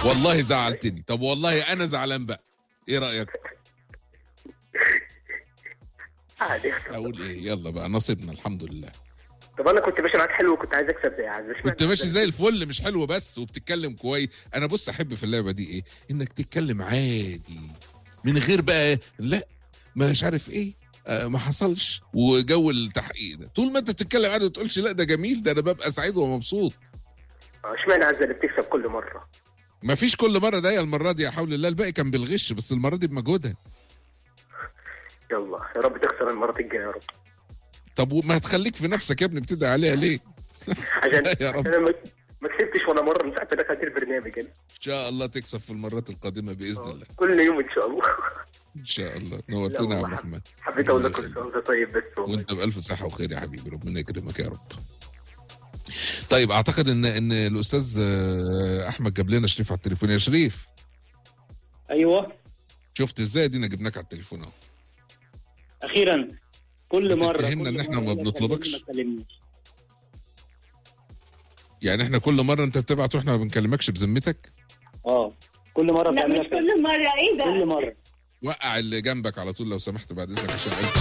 والله زعلتني طب والله انا زعلان بقى ايه رايك عادي اقول ايه يلا بقى نصيبنا الحمد لله طب انا كنت ماشي معاك حلو وكنت عايز اكسب يا عز كنت ماشي زي الفل مش حلو بس وبتتكلم كويس انا بص احب في اللعبه دي ايه انك تتكلم عادي من غير بقى لا مش عارف ايه آه ما حصلش وجو التحقيق ده طول ما انت بتتكلم عادي ما تقولش لا ده جميل ده انا ببقى سعيد ومبسوط آه، اشمعنى عز اللي بتكسب كل مره ما فيش كل مره ده هي المره دي يا حول الله الباقي كان بالغش بس المره دي بمجهودها يلا يا رب تخسر المره الجايه يا رب طب وما تخليك في نفسك يا ابني بتدعي عليها ليه عشان يا رب. عشان أنا ما ما كسبتش ولا مره من ساعه ما دخلت البرنامج يعني ان شاء الله تكسب في المرات القادمه باذن الله كل يوم ان شاء الله ان شاء الله نورتنا يا لا، عم والله احمد حبيت اقول لك الله كل سنه وانت طيب بس والله. وانت بالف صحه وخير يا حبيبي ربنا يكرمك يا رب طيب اعتقد ان ان الاستاذ آه، احمد جاب لنا شريف على التليفون يا شريف ايوه شفت ازاي دينا جبناك على التليفون اهو اخيرا كل مره بتتهمنا كل إن إحنا مرة ما يقول لك بنطلبكش؟ كلمني، ما تكلمنيش. يعني احنا كل مره انت بتبعت واحنا ما بنكلمكش بذمتك اه كل مره لا بتعملها مش كل مرة ايه ده كل مره وقع اللي جنبك على طول لو سمحت بعد اذنك عشان قلت